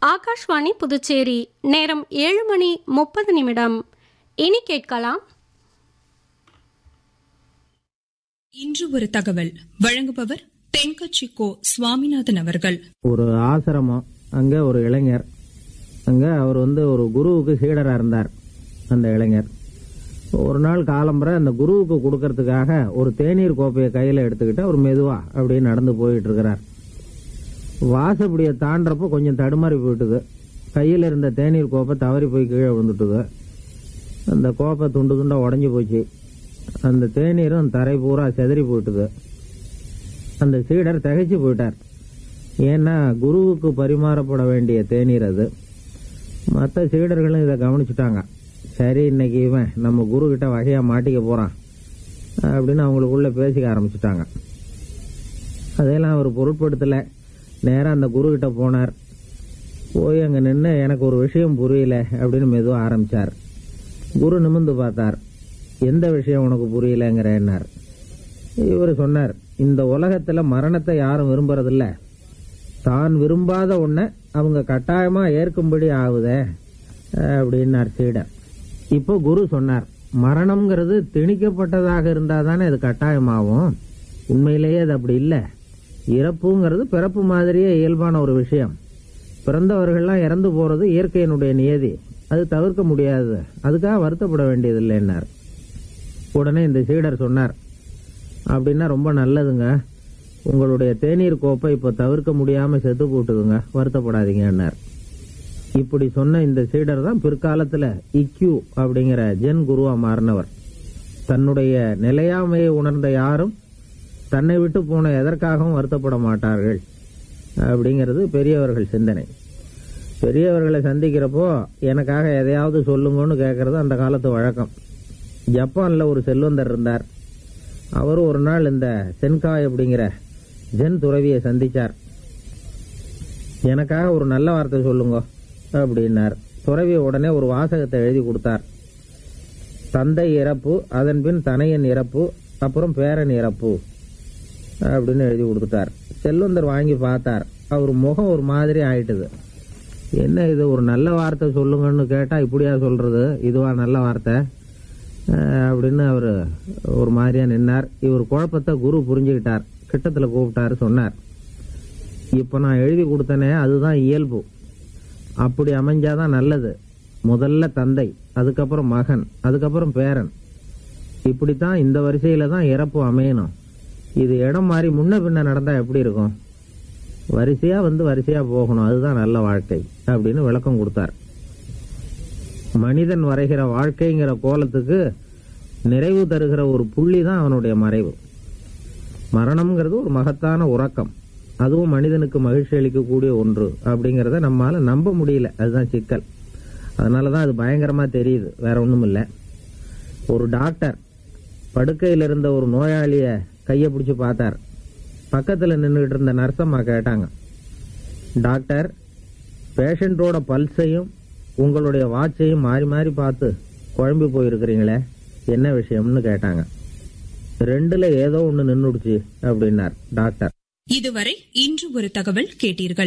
ஆகாஷ்வாணி புதுச்சேரி நேரம் ஏழு மணி முப்பது நிமிடம் இனி கேட்கலாம் இன்று ஒரு தகவல் வழங்குபவர் தென்கட்சி கோ சுவாமிநாதன் அவர்கள் ஒரு ஆசிரமம் அங்கே ஒரு இளைஞர் அங்கே அவர் வந்து ஒரு குருவுக்கு சீடராக இருந்தார் அந்த இளைஞர் ஒரு நாள் காலம்பரை அந்த குருவுக்கு கொடுக்கறதுக்காக ஒரு தேநீர் கோப்பையை கையில் எடுத்துக்கிட்டு அவர் மெதுவா அப்படியே நடந்து போயிட்டு இருக்கிறார் வாசப்படியை தாண்டறப்போ கொஞ்சம் தடுமாறி போயிட்டுது கையில் இருந்த தேநீர் கோப்பை தவறி போய் கீழே விழுந்துட்டுது அந்த கோப்பை துண்டு துண்டா உடஞ்சி போச்சு அந்த தேநீரும் தரை பூரா செதறி போயிட்டுது அந்த சீடர் திகைச்சு போயிட்டார் ஏன்னா குருவுக்கு பரிமாறப்பட வேண்டிய தேநீர் அது மற்ற சீடர்களும் இதை கவனிச்சுட்டாங்க சரி இன்னைக்கு இவன் நம்ம குரு கிட்ட வகையா மாட்டிக்க போறான் அப்படின்னு அவங்களுக்குள்ள பேசிக்க ஆரம்பிச்சுட்டாங்க அதையெல்லாம் அவர் பொருட்படுத்தல நேரா அந்த குரு கிட்ட போனார் போய் அங்க நின்று எனக்கு ஒரு விஷயம் புரியல அப்படின்னு மெதுவாக ஆரம்பிச்சார் குரு நிமிந்து பார்த்தார் எந்த விஷயம் உனக்கு புரியலங்கிறேன்னார் இவர் சொன்னார் இந்த உலகத்துல மரணத்தை யாரும் விரும்புறதில்ல தான் விரும்பாத ஒன்ன அவங்க கட்டாயமா ஏற்கும்படி ஆகுதே அப்படின்னார் சீடர் இப்போ குரு சொன்னார் மரணம்ங்கிறது திணிக்கப்பட்டதாக இருந்தா தானே அது கட்டாயமாகும் உண்மையிலேயே அது அப்படி இல்லை இறப்புங்கிறது பிறப்பு மாதிரியே இயல்பான ஒரு விஷயம் பிறந்தவர்கள்லாம் இறந்து போறது இயற்கையினுடைய நியதி அது தவிர்க்க முடியாது அதுக்காக வருத்தப்பட வேண்டியதில்லைன்னார் உடனே இந்த சீடர் சொன்னார் அப்படின்னா ரொம்ப நல்லதுங்க உங்களுடைய தேநீர் கோப்பை இப்போ தவிர்க்க முடியாம செத்து போட்டுதுங்க வருத்தப்படாதீங்கன்னார் இப்படி சொன்ன இந்த சீடர் தான் பிற்காலத்துல இக்யூ அப்படிங்கிற ஜென் குருவா மாறினவர் தன்னுடைய நிலையாமையை உணர்ந்த யாரும் தன்னை விட்டு போன எதற்காகவும் வருத்தப்பட மாட்டார்கள் அப்படிங்கிறது பெரியவர்கள் சிந்தனை பெரியவர்களை சந்திக்கிறப்போ எனக்காக எதையாவது சொல்லுங்கன்னு கேட்கறது அந்த காலத்து வழக்கம் ஜப்பான்ல ஒரு செல்வந்தர் இருந்தார் அவர் ஒரு நாள் இந்த சென்காய் அப்படிங்கிற ஜென் துறவியை சந்திச்சார் எனக்காக ஒரு நல்ல வார்த்தை சொல்லுங்க அப்படின்னார் துறவி உடனே ஒரு வாசகத்தை எழுதி கொடுத்தார் தந்தை இறப்பு அதன் பின் தனையன் இறப்பு அப்புறம் பேரன் இறப்பு அப்படின்னு எழுதி கொடுத்துட்டார் செல்வந்தர் வாங்கி பார்த்தார் அவர் முகம் ஒரு மாதிரி ஆயிட்டுது என்ன இது ஒரு நல்ல வார்த்தை சொல்லுங்கன்னு கேட்டா இப்படியா சொல்றது இதுவா நல்ல வார்த்தை அஹ் அப்படின்னு அவர் ஒரு மாதிரியா நின்னார் இவர் குழப்பத்தை குரு புரிஞ்சுக்கிட்டார் கிட்டத்துல கூப்பிட்டாரு சொன்னார் இப்ப நான் எழுதி கொடுத்தனே அதுதான் இயல்பு அப்படி அமைஞ்சாதான் நல்லது முதல்ல தந்தை அதுக்கப்புறம் மகன் அதுக்கப்புறம் பேரன் இப்படித்தான் இந்த வரிசையில தான் இறப்பு அமையணும் இது இடம் மாறி முன்ன பின்ன நடந்தா எப்படி இருக்கும் வரிசையா வந்து வரிசையா போகணும் அதுதான் நல்ல வாழ்க்கை அப்படின்னு விளக்கம் கொடுத்தார் மனிதன் வரைகிற வாழ்க்கைங்கிற கோலத்துக்கு நிறைவு தருகிற ஒரு புள்ளி தான் அவனுடைய மறைவு மரணம்ங்கிறது ஒரு மகத்தான உறக்கம் அதுவும் மனிதனுக்கு மகிழ்ச்சி அளிக்கக்கூடிய ஒன்று அப்படிங்கறத நம்மால நம்ப முடியல அதுதான் சிக்கல் அதனாலதான் அது பயங்கரமா தெரியுது வேற ஒண்ணும் இல்ல ஒரு டாக்டர் படுக்கையில் இருந்த ஒரு நோயாளிய கையை பிடிச்சு பார்த்தார் பக்கத்துல நின்றுகிட்டு இருந்த நர்சம்மா கேட்டாங்க டாக்டர் பேஷண்டோட பல்ஸையும் உங்களுடைய வாட்சையும் மாறி மாறி பார்த்து குழம்பி போயிருக்கிறீங்களே என்ன விஷயம்னு கேட்டாங்க ரெண்டுல ஏதோ ஒண்ணு நின்றுடுச்சு அப்படின்னார் டாக்டர் இதுவரை இன்று ஒரு தகவல் கேட்டீர்கள்